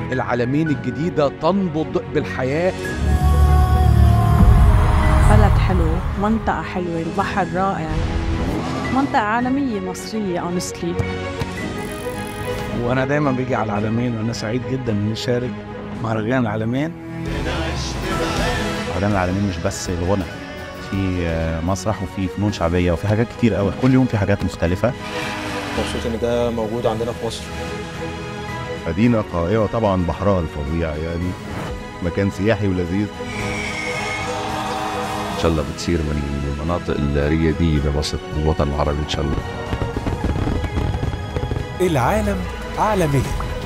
العالمين الجديدة تنبض بالحياة بلد حلو منطقة حلوة البحر رائع منطقة عالمية مصرية اونستلي وانا دايما بيجي على العالمين وانا سعيد جدا اني اشارك مهرجان العالمين مهرجان العالمين مش بس الغنى في آه، مسرح وفي فنون شعبيه وفي حاجات كتير قوي كل يوم في حاجات مختلفه مبسوط ان ده موجود عندنا في مصر مدينة قائمة طبعا بحرها الفظيع يعني مكان سياحي ولذيذ ان شاء الله بتصير من المناطق الرياديه بمصر والوطن العربي ان شاء الله العالم عالميا